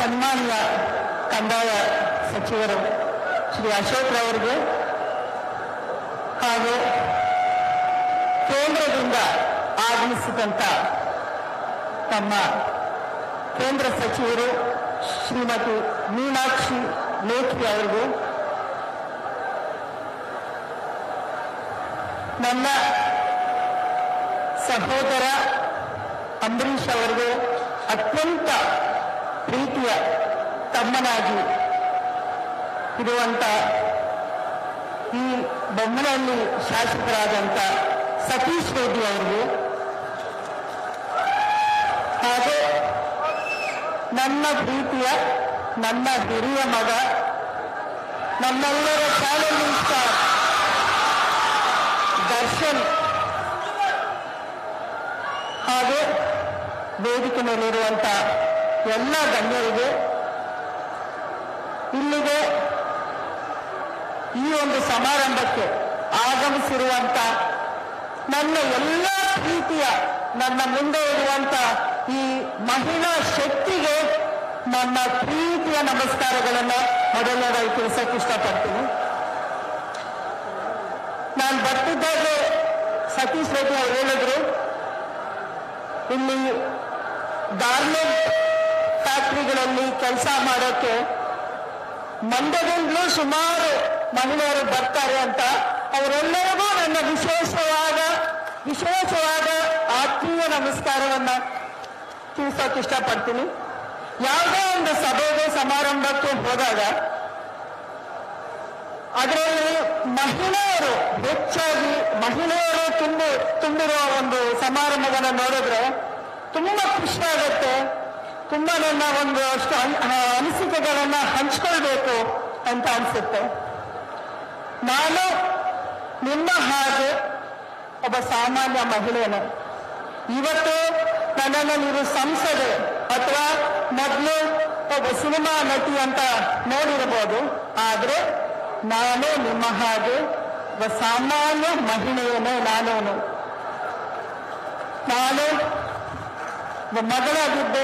ಸನ್ಮಾನ್ಯ ಕಂದಾಯ ಸಚಿವರು ಶ್ರೀ ಅಶೋಕ್ ರವರಿಗೆ ಹಾಗೂ ಕೇಂದ್ರದಿಂದ ಆಗಮಿಸಿದಂಥ ತಮ್ಮ ಕೇಂದ್ರ ಸಚಿವರು ಶ್ರೀಮತಿ ಮೀನಾಕ್ಷಿ ಲೇಖಿ ಅವರಿಗೂ ನನ್ನ ಸಹೋದರ ಅಂಬರೀಷ್ ಅವರಿಗೂ ಅತ್ಯಂತ ಪ್ರೀತಿಯ ತಮ್ಮನಾಗಿ ಇರುವಂತ ಈ ಬೊಮ್ಮನಹಳ್ಳಿ ಶಾಸಕರಾದಂಥ ಸತೀಶ್ ರೆಡ್ಡಿ ಅವರಿಗೂ ಹಾಗೂ ನನ್ನ ಪ್ರೀತಿಯ ನನ್ನ ಹಿರಿಯ ಮಗ ನಮ್ಮೆಲ್ಲರ ಚಾಲೆಂಜಿಂಗ್ ಸ್ಟಾರ್ ದರ್ಶನ್ ಹಾಗೂ ವೇದಿಕೆ ಮೇಲಿರುವಂತ ಎಲ್ಲ ಗಣ್ಯರಿಗೆ ಇಲ್ಲಿಗೆ ಈ ಒಂದು ಸಮಾರಂಭಕ್ಕೆ ಆಗಮಿಸಿರುವಂತ ನನ್ನ ಎಲ್ಲ ಪ್ರೀತಿಯ ನನ್ನ ಮುಂದೆ ಇರುವಂತ ಈ ಮಹಿಳಾ ಶಕ್ತಿಗೆ ನನ್ನ ಪ್ರೀತಿಯ ನಮಸ್ಕಾರಗಳನ್ನ ಮೊದಲನೇದಾಗಿ ತಿಳಿಸಕ್ಕೆ ಇಷ್ಟಪಡ್ತೀನಿ ನಾನು ಬರ್ತಿದ್ದಾಗೆ ಸತೀಶ್ ರೆಡ್ಡಿ ಅವರು ಹೇಳಿದ್ರು ಇಲ್ಲಿ ಗಾರ್ಮೆಂಟ್ ಫ್ಯಾಕ್ಟ್ರಿಗಳಲ್ಲಿ ಕೆಲಸ ಮಾಡೋಕ್ಕೆ ಮಂಡ್ಯದಿಂದಲೂ ಸುಮಾರು ಮಹಿಳೆಯರು ಬರ್ತಾರೆ ಅಂತ ಅವರೆಲ್ಲರಿಗೂ ನನ್ನ ವಿಶೇಷವಾದ ವಿಶೇಷವಾದ ಆತ್ಮೀಯ ನಮಸ್ಕಾರವನ್ನ ತಿಳಿಸೋಕೆ ಇಷ್ಟಪಡ್ತೀನಿ ಯಾವುದೇ ಒಂದು ಸಭೆಗೆ ಸಮಾರಂಭಕ್ಕೆ ಹೋದಾಗ ಅದರಲ್ಲಿ ಮಹಿಳೆಯರು ಹೆಚ್ಚಾಗಿ ಮಹಿಳೆಯರು ತುಂಬಿ ತುಂಬಿರುವ ಒಂದು ಸಮಾರಂಭವನ್ನು ನೋಡಿದ್ರೆ ತುಂಬಾ ಖುಷಿ ಆಗುತ್ತೆ ತುಂಬಾ ನನ್ನ ಒಂದು ಅಷ್ಟು ಅನ್- ಆ, ಅನಿಸಿಕೆಗಳನ್ನ ಹಂಚ್ಕೊಳ್ಬೇಕು ಅಂತ ಅನ್ಸುತ್ತೆ ನಾನು ನಿಮ್ಮ ಹಾಗೆ ಒಬ್ಬ ಸಾಮಾನ್ಯ ಮಹಿಳೆಯೇ ಇವತ್ತು ನನ್ನನ್ನು ನೀವು ಸಂಸದೆ ಅಥವಾ ಮೊದಲು ಒಬ್ಬ ಸಿನಿಮಾ ನಟಿ ಅಂತ ನೋಡಿರಬಹುದು ಆದ್ರೆ ನಾನು ನಿಮ್ಮ ಹಾಗೆ ಒಬ್ಬ ಸಾಮಾನ್ಯ ಮಹಿಳೆಯನೇ ನಾನೇನು ನಾನು ಒಬ್ಬ ಮಗಳಾಗಿದ್ದೆ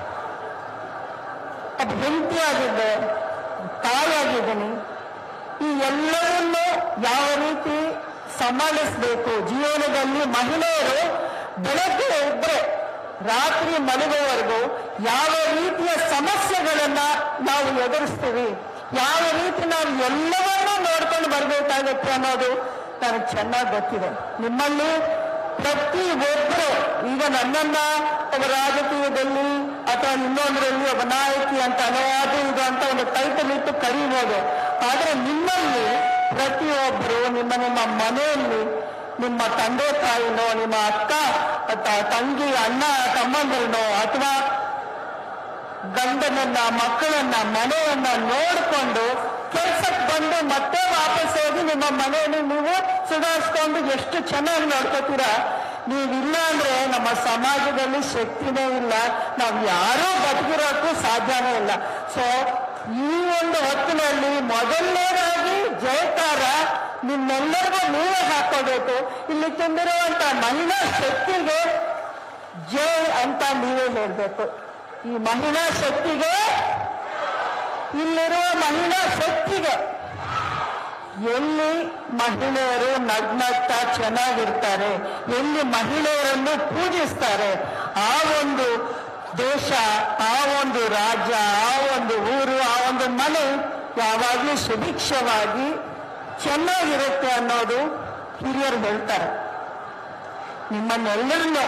ಒಬ್ಬ ಹೆಂಡತಿಯಾಗಿದ್ದೆ ತಾಯಿಯಾಗಿದ್ದೀನಿ ಈ ಎಲ್ಲವನ್ನೂ ಯಾವ ರೀತಿ ಸಮಾಲಿಸಬೇಕು ಜೀವನದಲ್ಲಿ ಮಹಿಳೆಯರು ಬೆಳಗ್ಗೆ ಎದ್ರೆ ರಾತ್ರಿ ಮಲಗುವವರೆಗೂ ಯಾವ ರೀತಿಯ ಸಮಸ್ಯೆಗಳನ್ನ ನಾವು ಎದುರಿಸ್ತೀವಿ ಯಾವ ರೀತಿ ನಾವು ಎಲ್ಲವನ್ನೂ ನೋಡ್ಕೊಂಡು ಬರ್ಬೇಕಾಗತ್ತೆ ಅನ್ನೋದು ನನಗೆ ಚೆನ್ನಾಗಿ ಗೊತ್ತಿದೆ ನಿಮ್ಮಲ್ಲಿ ಪ್ರತಿ ಒಬ್ಬರು ಈಗ ನನ್ನನ್ನ ಒಬ್ಬ ರಾಜಕೀಯದಲ್ಲಿ ಅಥವಾ ಇನ್ನೊಂದರಲ್ಲಿ ಒಬ್ಬ ನಾಯಕಿ ಅಂತ ಅದು ಇದು ಅಂತ ಒಂದು ಟೈಟಲ್ ಇಟ್ಟು ಕರೀಬೋದು ಆದ್ರೆ ನಿಮ್ಮಲ್ಲಿ ಪ್ರತಿಯೊಬ್ಬರು ನಿಮ್ಮ ನಿಮ್ಮ ಮನೆಯಲ್ಲಿ ನಿಮ್ಮ ತಂದೆ ತಾಯಿನೋ ನಿಮ್ಮ ಅಕ್ಕ ತ- ತಂಗಿ ಅಣ್ಣ ತಮ್ಮಂದಿರನೋ ಅಥವಾ ಗಂಡನನ್ನ ಮಕ್ಕಳನ್ನ ಮನೆಯನ್ನ ನೋಡಿಕೊಂಡು ಕೆಲ್ಸಕ್ಕೆ ಬಂದು ಮತ್ತೆ ವಾಪಸ್ ಹೋಗಿ ನಿಮ್ಮ ಮನೆಯನ್ನು ನೀವು ಸುಧಾರಿಸ್ಕೊಂಡು ಎಷ್ಟು ಚೆನ್ನಾಗಿ ನೋಡ್ಕೋತೀರಾ ನೀವಿಲ್ಲ ಅಂದ್ರೆ ನಮ್ಮ ಸಮಾಜದಲ್ಲಿ ಶಕ್ತಿನೇ ಇಲ್ಲ ನಾವು ಯಾರೂ ಬದುಕಿರೋಕ್ಕೂ ಸಾಧ್ಯನೇ ಇಲ್ಲ ಸೊ ಈ ಒಂದು ಹೊತ್ತಿನಲ್ಲಿ ಮೊದಲನೇದಾಗಿ ಜಯಕಾರ ನಿಮ್ಮೆಲ್ಲರಿಗೂ ನೀವೇ ಹಾಕೋಬೇಕು ಇಲ್ಲಿ ತುಂಬಿರುವಂತ ಮಹಿಳಾ ಶಕ್ತಿಗೆ ಜೈ ಅಂತ ನೀವೇ ಹೇಳ್ಬೇಕು ಈ ಮಹಿಳಾ ಶಕ್ತಿಗೆ ಇಲ್ಲಿರುವ ಮಹಿಳಾ ಶಕ್ತಿಗೆ ಎಲ್ಲಿ ಮಹಿಳೆಯರು ನಗ್ನಗ್ತಾ ಚೆನ್ನಾಗಿರ್ತಾರೆ ಎಲ್ಲಿ ಮಹಿಳೆಯರನ್ನು ಪೂಜಿಸ್ತಾರೆ ಆ ಒಂದು ದೇಶ ಆ ಒಂದು ರಾಜ್ಯ ಆ ಒಂದು ಊರು ಆ ಒಂದು ಮನೆ ಯಾವಾಗಲೂ ಸುಭಿಕ್ಷವಾಗಿ ಚೆನ್ನಾಗಿರುತ್ತೆ ಅನ್ನೋದು ಹಿರಿಯರು ಹೇಳ್ತಾರೆ ನಿಮ್ಮನ್ನೆಲ್ಲರನ್ನೂ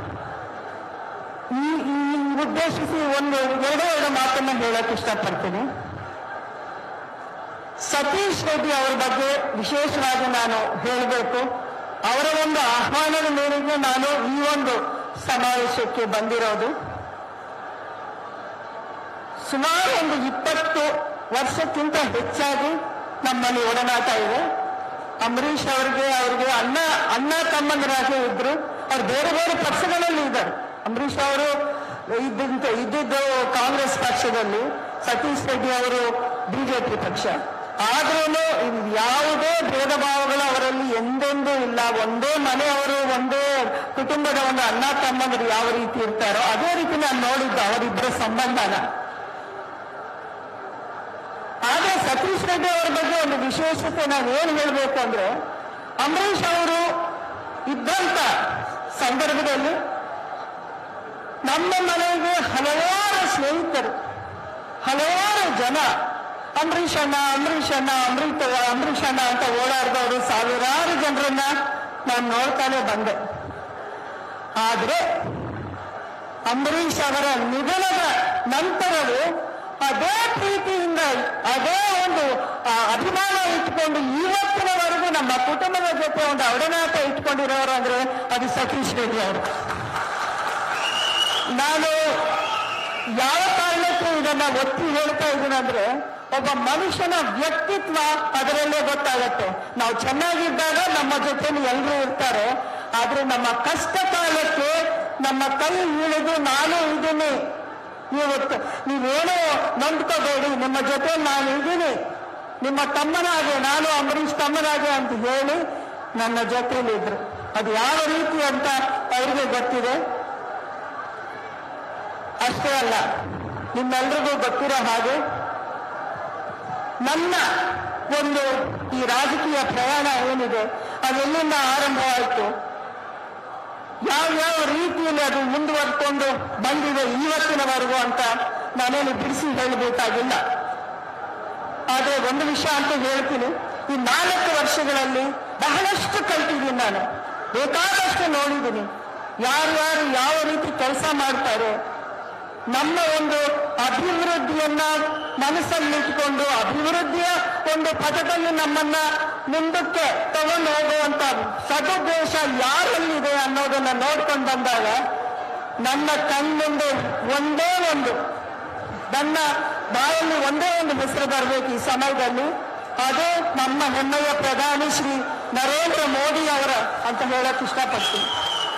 ಈ ಈ ಉದ್ದೇಶಿಸಿ ಒಂದು ಎರಡೇ ಎರಡು ಮಾತನ್ನ ಹೇಳಕ್ ಇಷ್ಟಪಡ್ತೀನಿ ಸತೀಶ್ ರೆಡ್ಡಿ ಅವರ ಬಗ್ಗೆ ವಿಶೇಷವಾಗಿ ನಾನು ಹೇಳಬೇಕು ಅವರ ಒಂದು ಆಹ್ವಾನದ ಮೇರೆಗೆ ನಾನು ಈ ಒಂದು ಸಮಾವೇಶಕ್ಕೆ ಬಂದಿರೋದು ಸುಮಾರು ಒಂದು ಇಪ್ಪತ್ತು ವರ್ಷಕ್ಕಿಂತ ಹೆಚ್ಚಾಗಿ ನಮ್ಮಲ್ಲಿ ಒಡನಾಟ ಇದೆ ಅಂಬರೀಷ್ ಅವರಿಗೆ ಅವ್ರಿಗೆ ಅಣ್ಣ ಅಣ್ಣ ತಮ್ಮಂದರಾಗಿ ಇದ್ರು ಅವ್ರು ಬೇರೆ ಬೇರೆ ಪಕ್ಷಗಳಲ್ಲಿ ಇದ್ದಾರೆ ಅಂಬರೀಷ್ ಅವರು ಇದ್ದಂತ ಇದ್ದಿದ್ದು ಕಾಂಗ್ರೆಸ್ ಪಕ್ಷದಲ್ಲಿ ಸತೀಶ್ ರೆಡ್ಡಿ ಅವರು ಬಿಜೆಪಿ ಪಕ್ಷ ಆದ್ರೂ ಯಾವುದೇ ಭೇದ ಭಾವಗಳು ಅವರಲ್ಲಿ ಎಂದೆಂದೂ ಇಲ್ಲ ಒಂದೇ ಮನೆಯವರು ಒಂದೇ ಕುಟುಂಬದ ಒಂದು ಅಣ್ಣ ತಮ್ಮಂದರು ಯಾವ ರೀತಿ ಇರ್ತಾರೋ ಅದೇ ರೀತಿ ನಾನು ನೋಡಿದ್ದು ಅವರಿಬ್ಬರ ಸಂಬಂಧನ ಸತೀಶ್ ರೆಡ್ಡಿ ಅವರ ಬಗ್ಗೆ ಒಂದು ವಿಶೇಷತೆ ನಾನು ಏನು ಹೇಳಬೇಕು ಅಂದ್ರೆ ಅಂಬರೀಷ್ ಅವರು ಇದ್ದಂತ ಸಂದರ್ಭದಲ್ಲಿ ನಮ್ಮ ಮನೆಗೆ ಹಲವಾರು ಸ್ನೇಹಿತರು ಹಲವಾರು ಜನ ಅಂಬರೀಷ್ ಅಣ್ಣ ಅಂಬರೀಷ್ ಅಣ್ಣ ಅಮೃತ ಅಂಬರೀಷ್ ಅಣ್ಣ ಅಂತ ಓಡಾಡಿದವರು ಸಾವಿರಾರು ಜನರನ್ನ ನಾನು ನೋಡ್ತಾನೆ ಬಂದೆ ಆದ್ರೆ ಅಂಬರೀಷ್ ಅವರ ನಿಧನದ ನಂತರವೂ ಅದೇ ಪ್ರೀತಿಯಿಂದ ಅದೇ ಒಂದು ಆ, ಅಭಿಮಾನ ಇಟ್ಕೊಂಡು ಇವತ್ತಿನವರೆಗೂ ನಮ್ಮ ಕುಟುಂಬದ ಜೊತೆ ಒಂದು ಒಡನಾಟ ಇಟ್ಕೊಂಡಿರೋರು ಅಂದ್ರೆ ಅದು ಸತೀಶ್ ರೆಡ್ಡಿ ಅವರು ನಾನು ಯಾವ ಕಾರಣಕ್ಕೂ ಇದನ್ನ ಒತ್ತಿ ಹೇಳ್ತಾ ಇದ್ದೀನಂದ್ರೆ ಒಬ್ಬ ಮನುಷ್ಯನ ವ್ಯಕ್ತಿತ್ವ ಅದರಲ್ಲೇ ಗೊತ್ತಾಗತ್ತೆ ನಾವು ಚೆನ್ನಾಗಿದ್ದಾಗ ನಮ್ಮ ಜೊತೆಲಿ ಎಲ್ಲರೂ ಇರ್ತಾರೆ ಆದ್ರೆ ನಮ್ಮ ಕಷ್ಟ ಕಾಲಕ್ಕೆ ನಮ್ಮ ಕೈ ಇಳಿದು ನಾನು ಇದ್ದೀನಿ ಇವತ್ತು ನೀವೇನೋ ನೊಂದ್ಕೋಬೇಡಿ ನಿಮ್ಮ ಜೊತೆ ನಾನು ಇದ್ದೀನಿ ನಿಮ್ಮ ತಮ್ಮನಾಗೆ ನಾನು ಅಂಬರೀಷ್ ತಮ್ಮನಾಗೆ ಅಂತ ಹೇಳಿ ನನ್ನ ಜೊತೆಲಿದ್ರು ಅದು ಯಾವ ರೀತಿ ಅಂತ ಅವ್ರಿಗೆ ಗೊತ್ತಿದೆ ಅಷ್ಟೇ ಅಲ್ಲ ನಿಮ್ಮೆಲ್ರಿಗೂ ಗೊತ್ತಿರೋ ಹಾಗೆ ನನ್ನ ಒಂದು ಈ ರಾಜಕೀಯ ಪ್ರಯಾಣ ಏನಿದೆ ಅದೆಲ್ಲಿಂದ ಆರಂಭವಾಯಿತು ಯಾವ್ಯಾವ ರೀತಿಯಲ್ಲಿ ಅದು ಮುಂದುವರ್ಕೊಂಡು ಬಂದಿದೆ ಇವತ್ತಿನವರೆಗೂ ಅಂತ ನಾನೇನು ಬಿಡಿಸಿ ಹೇಳಬೇಕಾಗಿಲ್ಲ ಆದ್ರೆ ಒಂದು ವಿಷಯ ಅಂತ ಹೇಳ್ತೀನಿ ಈ ನಾಲ್ಕು ವರ್ಷಗಳಲ್ಲಿ ಬಹಳಷ್ಟು ಕಲ್ತಿದ್ದೀನಿ ನಾನು ಬೇಕಾದಷ್ಟು ನೋಡಿದ್ದೀನಿ ಯಾರ್ಯಾರು ಯಾವ ರೀತಿ ಕೆಲಸ ಮಾಡ್ತಾರೆ ನಮ್ಮ ಒಂದು ಅಭಿವೃದ್ಧಿಯನ್ನ ಮನಸ್ಸಲ್ಲಿಟ್ಕೊಂಡು ಅಭಿವೃದ್ಧಿಯ ಒಂದು ಪಥದಲ್ಲಿ ನಮ್ಮನ್ನ ಮುಂದಕ್ಕೆ ತಗೊಂಡು ಹೋಗುವಂತ ಸದುದ್ದೇಶ ಯಾರಲ್ಲಿದೆ ಅನ್ನೋದನ್ನ ನೋಡ್ಕೊಂಡು ಬಂದಾಗ ನನ್ನ ಕಣ್ಮುಂದೆ ಒಂದೇ ಒಂದು ನನ್ನ ಬಾಯಲ್ಲಿ ಒಂದೇ ಒಂದು ಹೆಸರು ಬರಬೇಕು ಈ ಸಮಯದಲ್ಲಿ ಅದು ನಮ್ಮ ಹೆಮ್ಮೆಯ ಪ್ರಧಾನಿ ಶ್ರೀ ನರೇಂದ್ರ ಮೋದಿ ಅವರ ಅಂತ ಹೇಳಕ್ ಇಷ್ಟಪಡ್ತೀನಿ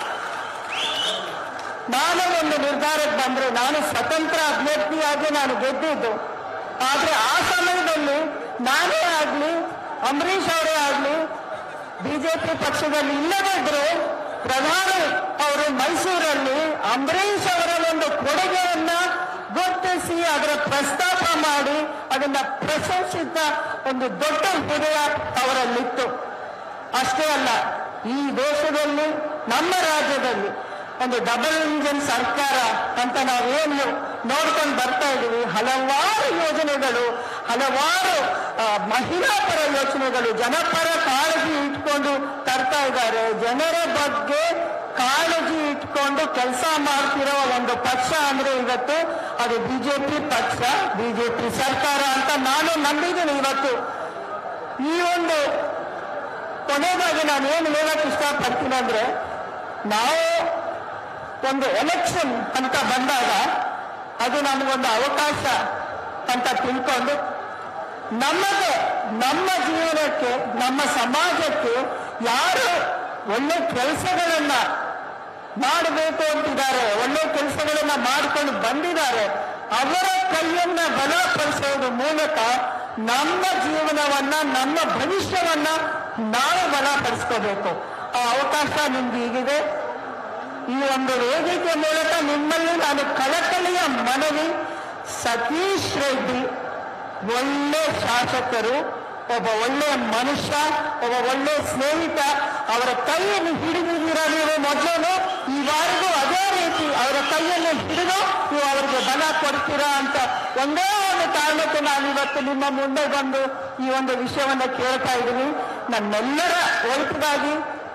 ನಾನು ಒಂದು ನಿರ್ಧಾರಕ್ಕೆ ಬಂದ್ರೆ ನಾನು ಸ್ವತಂತ್ರ ಅಭ್ಯರ್ಥಿಯಾಗಿ ನಾನು ಗೆದ್ದಿದ್ದು ಆದ್ರೆ ಆ ಸಮಯದಲ್ಲಿ ನಾನೇ ಆಗ್ಲಿ ಅಂಬರೀಷ್ ಅವರೇ ಆಗ್ಲಿ ಬಿಜೆಪಿ ಪಕ್ಷದಲ್ಲಿ ಇಲ್ಲದೇ ಇದ್ರು ಪ್ರಧಾನಿ ಅವರು ಮೈಸೂರಲ್ಲಿ ಅಂಬರೀಷ್ ಅವರ ಒಂದು ಕೊಡುಗೆಯನ್ನ ಗುರುತಿಸಿ ಅದರ ಪ್ರಸ್ತಾಪ ಮಾಡಿ ಅದನ್ನ ಪ್ರಶಂಸಿತ ಒಂದು ದೊಡ್ಡ ಹೃದಯ ಅವರಲ್ಲಿತ್ತು ಅಷ್ಟೇ ಅಲ್ಲ ಈ ದೇಶದಲ್ಲಿ ನಮ್ಮ ರಾಜ್ಯದಲ್ಲಿ ಒಂದು ಡಬಲ್ ಇಂಜಿನ್ ಸರ್ಕಾರ ಅಂತ ನಾವೇನು ನೋಡ್ಕೊಂಡು ಬರ್ತಾ ಇದ್ದೀವಿ ಹಲವಾರು ಯೋಜನೆಗಳು ಹಲವಾರು ಆ, ಮಹಿಳಾ ಪರ ಯೋಚನೆಗಳು ಜನಪರ ಕಾಳಜಿ ಇಟ್ಕೊಂಡು ತರ್ತಾ ಇದ್ದಾರೆ ಜನರ ಬಗ್ಗೆ ಕಾಳಜಿ ಇಟ್ಕೊಂಡು ಕೆಲಸ ಮಾಡ್ತಿರೋ ಒಂದು ಪಕ್ಷ ಅಂದ್ರೆ ಇವತ್ತು ಅದು ಬಿಜೆಪಿ ಪಕ್ಷ ಬಿಜೆಪಿ ಸರ್ಕಾರ ಅಂತ ನಾನು ನಂಬಿದ್ದೀನಿ ಇವತ್ತು ಈ ಒಂದು ಕೊನೆಯದಾಗಿ ನಾನು ಏನು ಹೇಳಕ್ ಇಷ್ಟಪಡ್ತೀನಿ ಅಂದ್ರೆ ನಾವು ಒಂದು ಎಲೆಕ್ಷನ್ ಅಂತ ಬಂದಾಗ ಅದು ನಮಗೊಂದು ಅವಕಾಶ ಅಂತ ತಿಳ್ಕೊಂಡು ನಮಗೆ ನಮ್ಮ ಜೀವನಕ್ಕೆ ನಮ್ಮ ಸಮಾಜಕ್ಕೆ ಯಾರು ಒಳ್ಳೆ ಕೆಲಸಗಳನ್ನ ಮಾಡಬೇಕು ಅಂತಿದ್ದಾರೆ ಒಳ್ಳೆ ಕೆಲಸಗಳನ್ನ ಮಾಡಿಕೊಂಡು ಬಂದಿದ್ದಾರೆ ಅವರ ಕೈಯನ್ನ ಬಲಪಡಿಸೋದ್ರ ಮೂಲಕ ನಮ್ಮ ಜೀವನವನ್ನ ನಮ್ಮ ಭವಿಷ್ಯವನ್ನ ನಾವು ಬಲಪಡಿಸ್ಕೋಬೇಕು ಆ ಅವಕಾಶ ನಿಮ್ಗೆ ಈಗಿದೆ ಈ ಒಂದು ವೇದಿಕೆ ಮೂಲಕ ನಿಮ್ಮಲ್ಲಿ ನಾನು ಕಳಕಳಿಯ ಮನವಿ ಸತೀಶ್ ರೆಡ್ಡಿ ಒಳ್ಳೆ ಶಾಸಕರು ಒಬ್ಬ ಒಳ್ಳೆ ಮನುಷ್ಯ ಒಬ್ಬ ಒಳ್ಳೆ ಸ್ನೇಹಿತ ಅವರ ಕೈಯನ್ನು ಹಿಡಿದಿದ್ದೀರಾ ನೀವು ಮೊದಲು ಈವರೆಗೂ ಅದೇ ರೀತಿ ಅವರ ಕೈಯನ್ನು ಹಿಡಿದು ನೀವು ಅವರಿಗೆ ಬಲ ಕೊಡ್ತೀರಾ ಅಂತ ಒಂದೇ ಒಂದು ಕಾರಣಕ್ಕೆ ನಾನು ಇವತ್ತು ನಿಮ್ಮ ಮುಂದೆ ಬಂದು ಈ ಒಂದು ವಿಷಯವನ್ನು ಕೇಳ್ತಾ ಇದ್ದೀನಿ ನನ್ನೆಲ್ಲರ ಒಳಿತಿಗಾಗಿ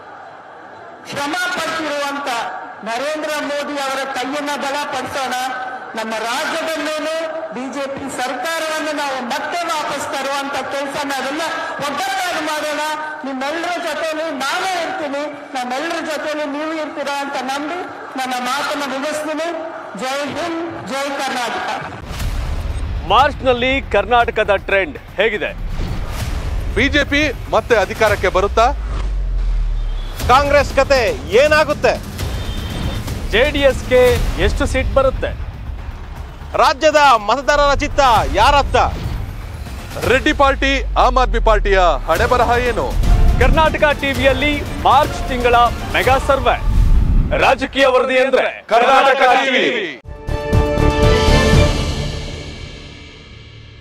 ಶ್ರಮ ಪಟ್ಟಿರುವಂತ ನರೇಂದ್ರ ಮೋದಿ ಅವರ ಕೈಯನ್ನ ಬಲಪಡಿಸೋಣ ನಮ್ಮ ರಾಜ್ಯದಲ್ಲೇನು ಬಿಜೆಪಿ ಸರ್ಕಾರವನ್ನು ನಾವು ಮತ್ತೆ ವಾಪಸ್ ತರುವಂತ ಕೆಲಸ ನಾವೆಲ್ಲ ಒಗ್ಗಟ್ಟಾಗಿ ಮಾಡೋಣ ನಿಮ್ಮೆಲ್ಲರ ಜೊತೆಲಿ ನಾನೇ ಇರ್ತೀನಿ ನಮ್ಮೆಲ್ಲರ ಜೊತೆಲಿ ನೀವು ಇರ್ತೀರಾ ಅಂತ ನಂಬಿ ನನ್ನ ಮಾತನ್ನು ಮುಗಿಸ್ತೀನಿ ಜೈ ಹಿಂದ್ ಜೈ ಕರ್ನಾಟಕ ಮಾರ್ಚ್ನಲ್ಲಿ ಕರ್ನಾಟಕದ ಟ್ರೆಂಡ್ ಹೇಗಿದೆ ಬಿಜೆಪಿ ಮತ್ತೆ ಅಧಿಕಾರಕ್ಕೆ ಬರುತ್ತಾ ಕಾಂಗ್ರೆಸ್ ಕತೆ ಏನಾಗುತ್ತೆ ಜೆಡಿಎಸ್ಗೆ ಎಷ್ಟು ಸೀಟ್ ಬರುತ್ತೆ ರಾಜ್ಯದ ಮತದಾರರ ಚಿತ್ತ ಯಾರತ್ತ ರೆಡ್ಡಿ ಪಾರ್ಟಿ ಆಮ್ ಆದ್ಮಿ ಪಾರ್ಟಿಯ ಹಣೆ ಬರಹ ಏನು ಕರ್ನಾಟಕ ಟಿವಿಯಲ್ಲಿ ಮಾರ್ಚ್ ತಿಂಗಳ ಮೆಗಾ ಸರ್ವೆ ರಾಜಕೀಯ ವರದಿ ಅಂದ್ರೆ ಕರ್ನಾಟಕ ಟಿವಿ